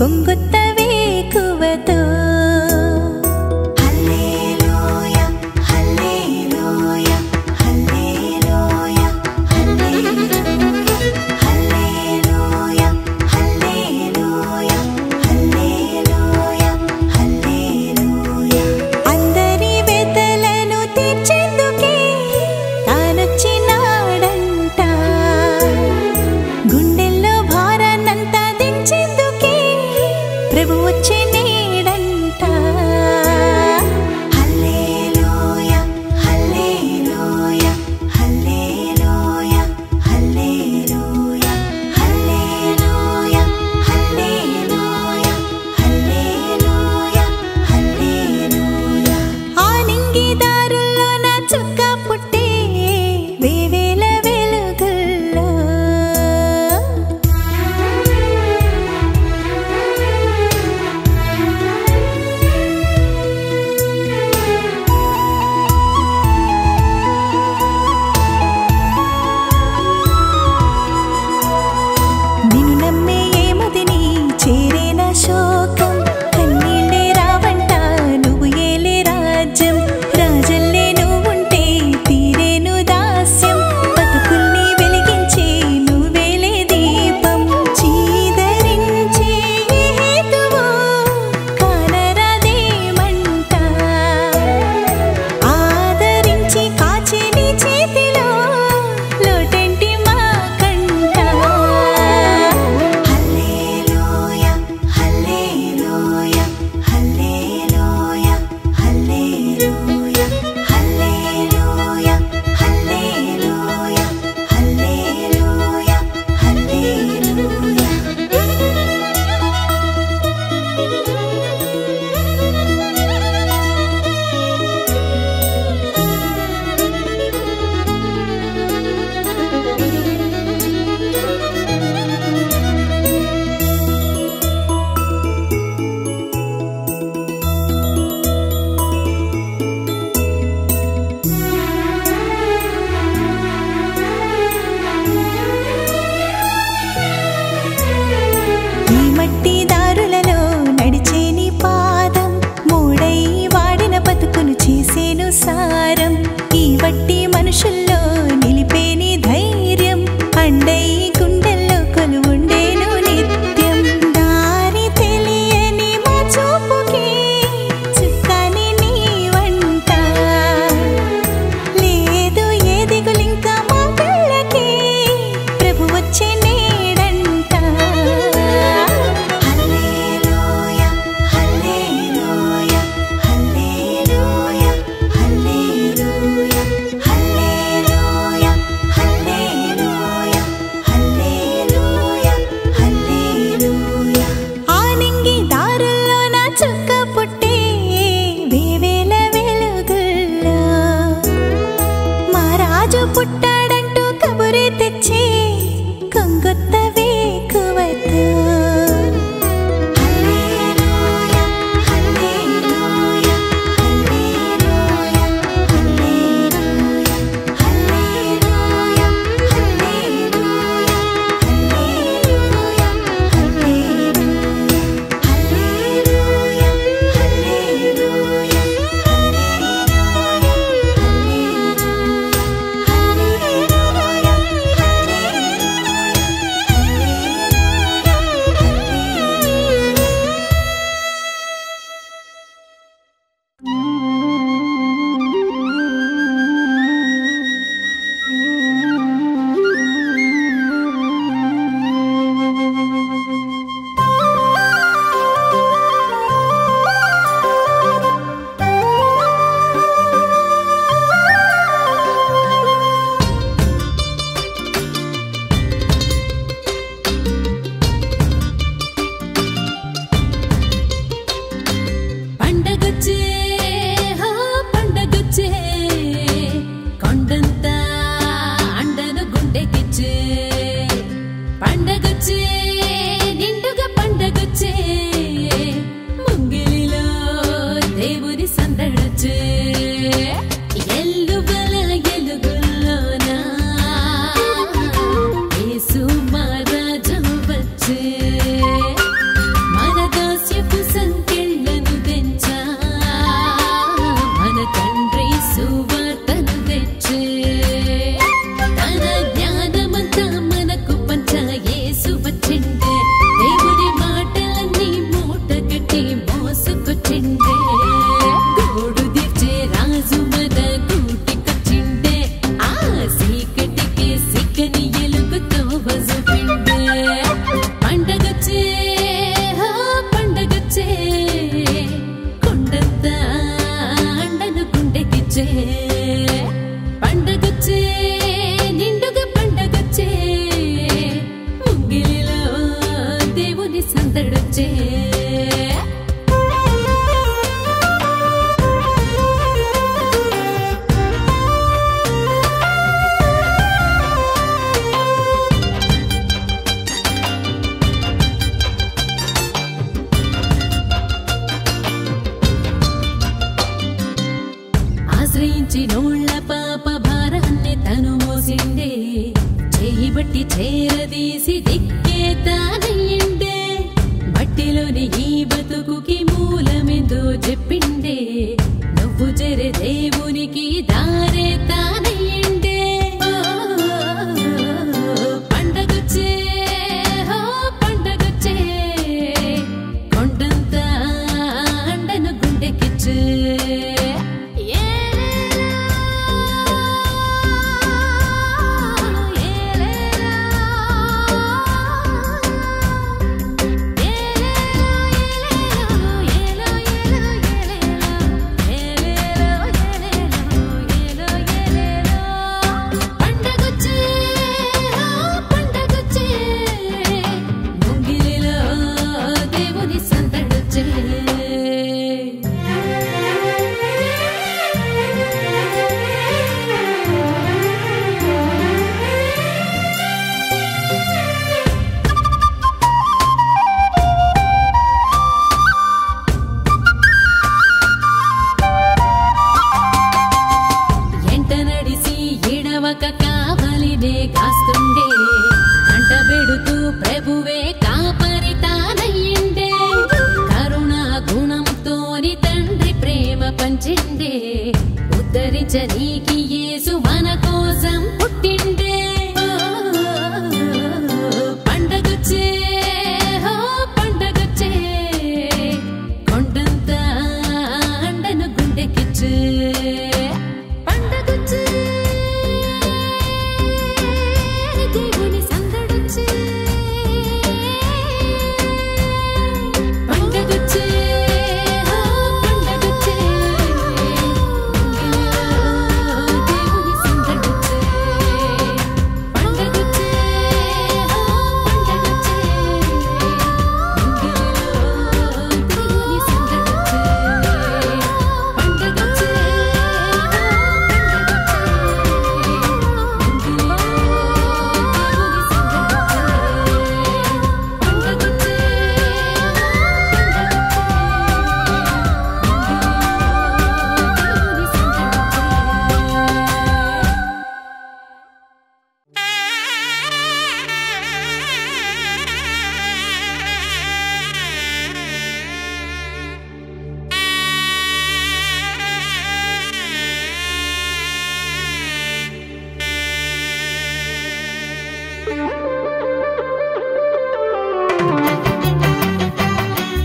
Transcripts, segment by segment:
కొంగొత్త వేకువతో హల్లెలూయ హల్లెలూయ హల్లెలూయ హల్లెలూయ హల్లెలూయ హల్లెలూయ హల్లెలూయ హల్లెలూయ అందరి వెతలను తీర్చేందుకే తానొచ్చినాడంట గుండెల్లో భారాన్నంతా దించేందుకే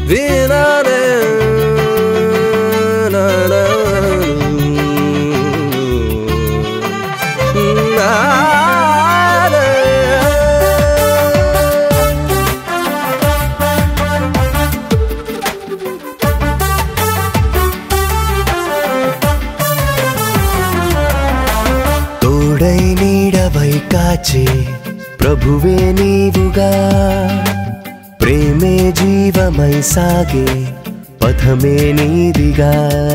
వినాలే నా, నా, నా, నా. తోడై నీడవై కాచే ప్రభువే నీవుగా ప్రేమే జీవమై సాగే పథమే నీదిగా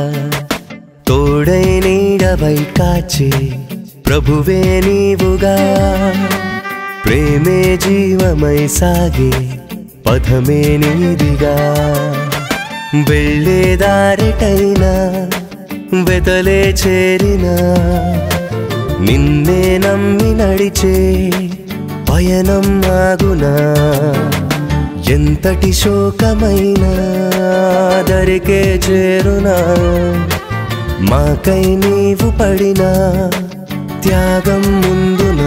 తోడై నీడవై కాచే ప్రభువే నీవుగా ప్రేమే జీవమై సాగే పథమే నీదిగా వెళ్ళేదారిటైనా వెతలే చేరినా నిన్నే నమ్మి నడిచే పయనం ఆగునా ఎంతటి శోకమైనా దరికే చేరునా మాకై నీవు పడిన త్యాగం ముందునా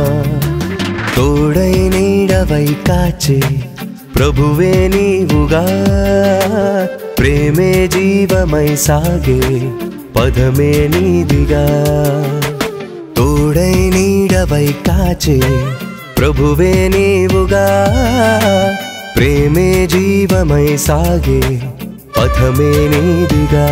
తోడై నీడవై కాచే ప్రభువే నీవుగా ప్రేమే జీవమై సాగే పదమే నీదిగా తోడై నీడవై కాచే ప్రభువే నీవుగా ప్రేమే జీవమై సాగే పథమే నీదిగా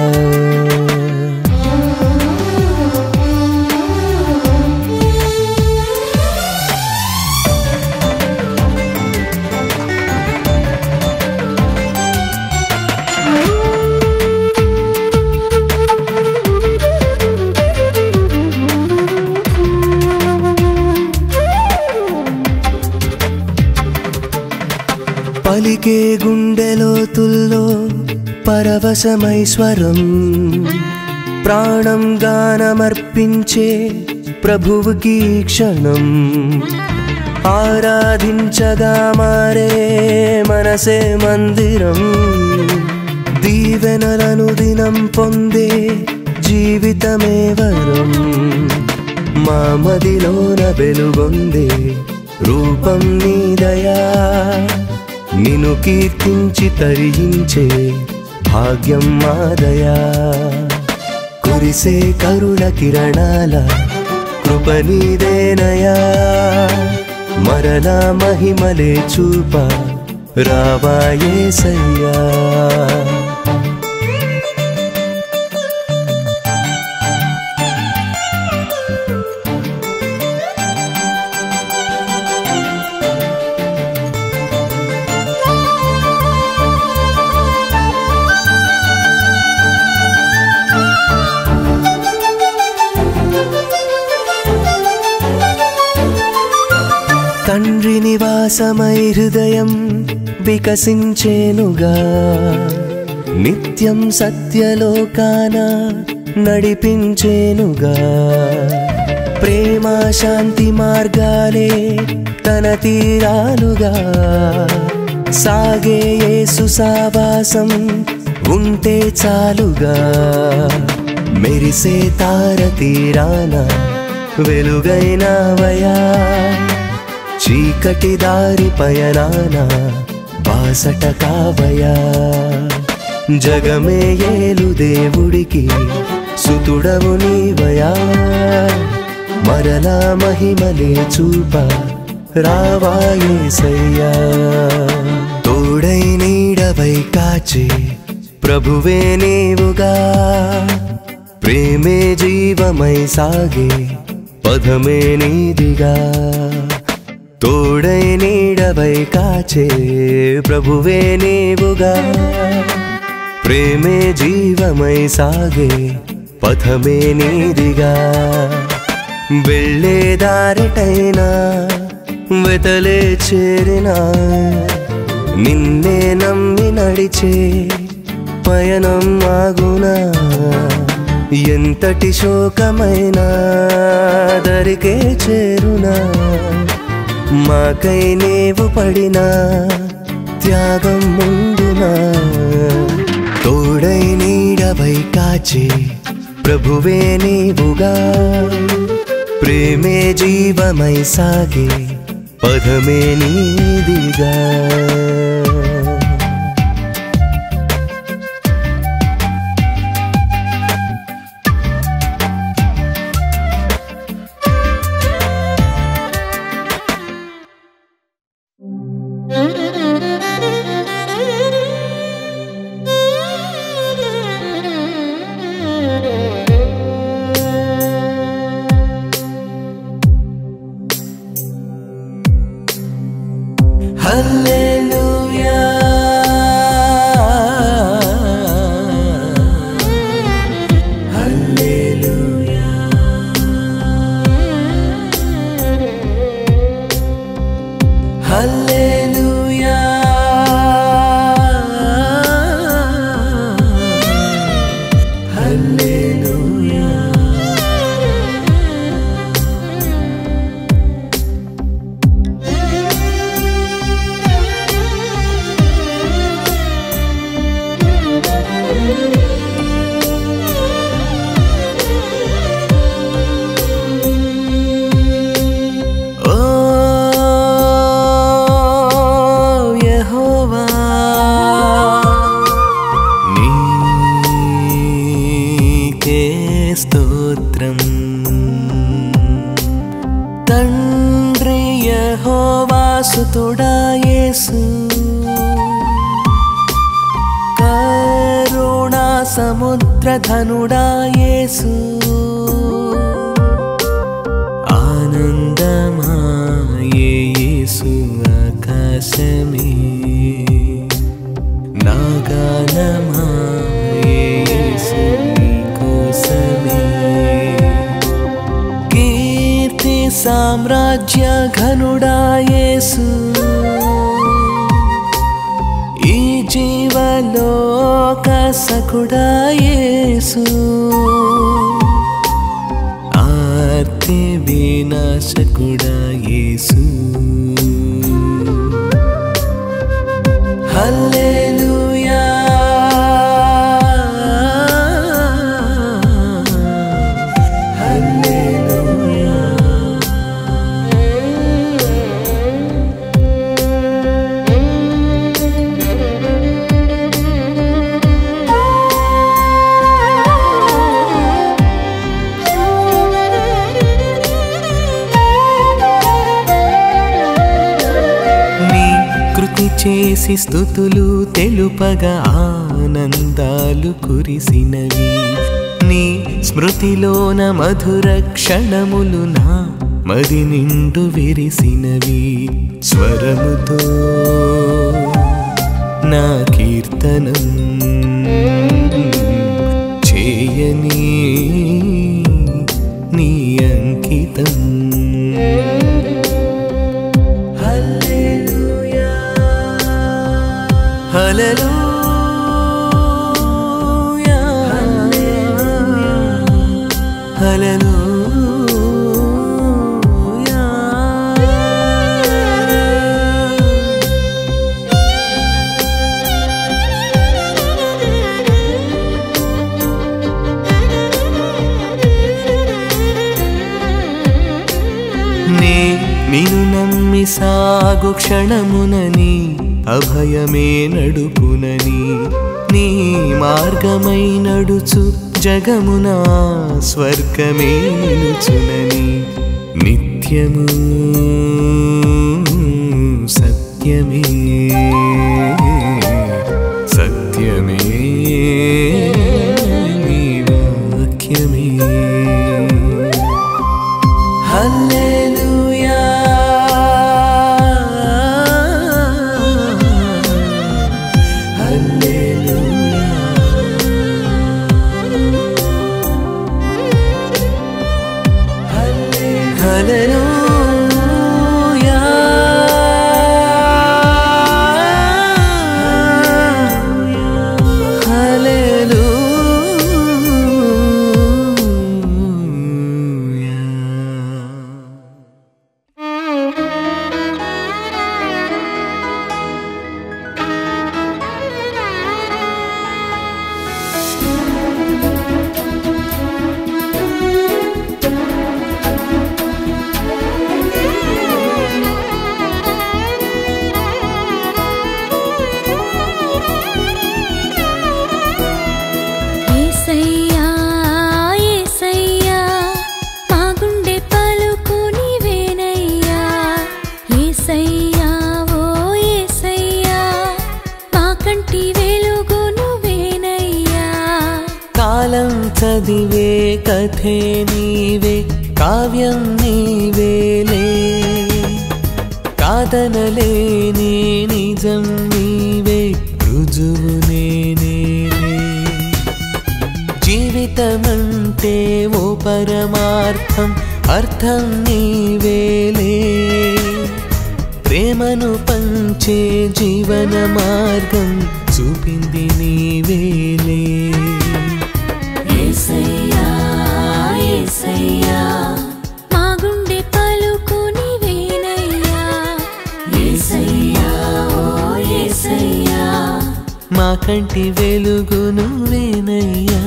పలికే గుండెలోతుల్లో పరవశమైశ్వరం ప్రాణం గానమర్పించే ప్రభువుకి ఈ క్షణం ఆరాధించగా మారే మనసే మందిరం దీవెనలను దినం పొందే జీవితమే వరం మా మదిలోన వెలుగొందే రూపం నీదయా నిన్ను కీర్తించి తరించే భాగ్యం మాదయా కురిసే కరుణ కిరణాల కృప నీదేనయా మరలా మహిమలే చూప రావాయే సయ్యా తండ్రి నివాసమై హృదయం వికసించేనుగా నిత్యం సత్యలోకాన నడిపించేనుగా ప్రేమ శాంతి మార్గాలే తన తీరాలుగా సాగే యేసు సావాసం ఉంటే చాలుగా మెరిసే తార తీరాన వెలుగైనవయా చీకటి దారి పయనాన బాసట కావయా జగమే ఏలు దేవుడికి సుతుడవు నీవయా మరలా మహిమలే చూప రావాయే సయ్యా తోడై నీడవై కాచే ప్రభువే నీవుగా ప్రేమే జీవమై సాగే పదమే నీదిగా తోడై నీడవై కాచే ప్రభువే నీవుగా ప్రేమే జీవమై సాగే పథమే నీదిగా వెళ్ళే దారిటైనా వెతలే చేరినా నిన్నే నమ్మి నడిచే పయనం ఆగునా ఎంతటి శోకమైనా దరికే చేరునా మాకై నీవు పడిన త్యాగం ముందునా తోడై నీడవై కాచే ప్రభువే నీవుగా ప్రేమే జీవమై సాగే పదమే నీదిగా సముద్రధనుడా యేసు ఆనందమాయే యేసు ఆకాశమే నాగానమాయే యేసు నీకోసమే కీర్తి సామ్రాజ్య ఘనుడా యేసు ఈ జీవలోక సకుడా యేసు ఆర్తి వినాశకుడా యేసు హల్లెలూయా హల్లెలూయా నీ కృతి చేసి స్థుతులు తెలుపగా ఆనందాలు కురిసినవి నీ స్మృతిలోన మధుర క్షణములు నా మది నిండు విరిసినవి స్వరముతో నా కీర్తనం చేయని నీ అంకితం హల్లెలూయా హల్లెలూయా హల్లెలూయా నే నిన్ను నమ్మి సాగు క్షణమునని అభయమే నడుపునని నీ మార్గమై నడుచు జగమున స్వర్గమే నిలుచునని నిత్యము సత్యమే సత్యమే నీ వాక్యమే హల్లెలూయా హల్లెలూయా హల్లెలూయా హల్లెలూయా యేసయ్యా యేసయ్యా మా గుండె పలుకు నీవేనయ్యా యేసయ్యా ఓ యేసయ్యా మా కంటి వెలుగు నువ్వేనయ్యా కాలం చదివే కథే నీవే కావ్యం నీవేలే కాదనలేని నిజం నీవే రుజువు నేనే జీవితమంటే ఓ పరమార్థం అర్థం నీవేలే ప్రేమను పంచే జీవన మార్గం చూపింది నీవేలే యేసయ్యా యేసయ్యా మా గుండె పలుకు నీవేనయ్యా యేసయ్యా ఓ యేసయ్యా మా కంటి వెలుగు నువ్వేనయ్యా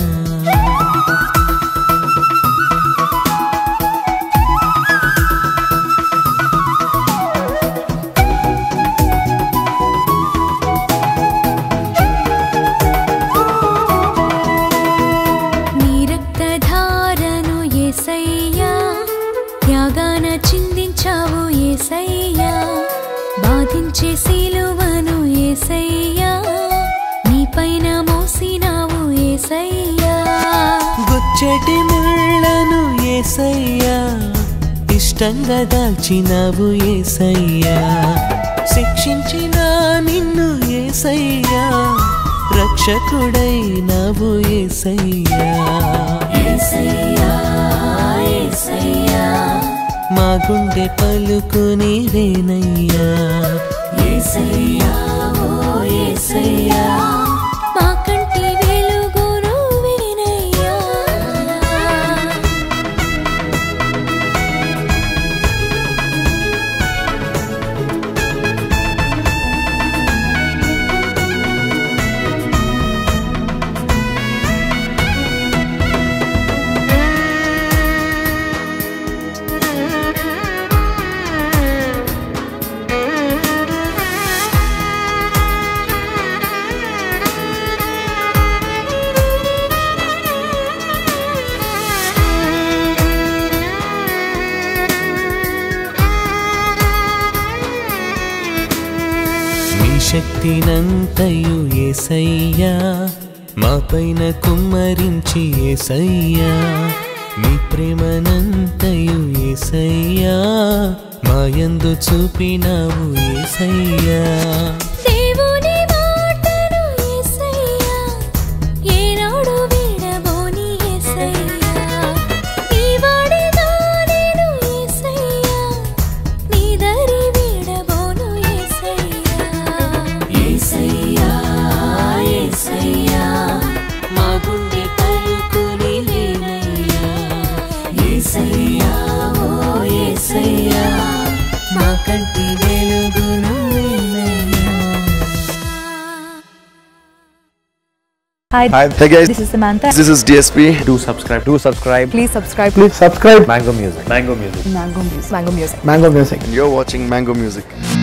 నీ రక్తధారను యేసయ్యా త్యాగాన చిందించావు యేసయ్యా బాధించే సిలువను యేసయ్యా నీ పైన మోసినావు యేసయ్యా ఏసయ్యా గుచ్చటి ముళ్ళను ఏసయ్యా ఇష్టంగా దాల్చినావు ఏసయ్యా శిక్షించిన నిన్ను ఏసయ్యా రక్షకుడైనావు ఏసయ్యా ఏసయ్యా ఏసయ్యా మా గుండె పలుకు నీవేనయ్యా ఏసయ్యా ఓ ఏసయ్యా మా కంటి వెలుగు నువ్వేనయ్యా మీ శక్తినంతయు ఏసయ్యా మా పైన కుమ్మరించి ఏసయ్యా మీ ప్రేమనంతయు ఏసయ్యా మా యందు చూపినావు ఏసయ్యా దేవుని మాటను యేసయ్యా ఏనాడు విడబోని యేసయ్యా నీ వాడిగా నేను యేసయ్యా నీ దరి విడబోను యేసయ్యా యేసయ్యా యేసయ్యా మా గుండె పలుకు నీవేనయ్యా యేసయ్యా ఓ యేసయ్యా మా కంటి వెలుగు నువ్వేనయ్యా Hi, Hi, hey guys, this is Samantha. this is DSP. do subscribe do subscribe Please subscribe please subscribe mango music mango music Mango Music. Mango Music. mango music And you're watching Mango Music.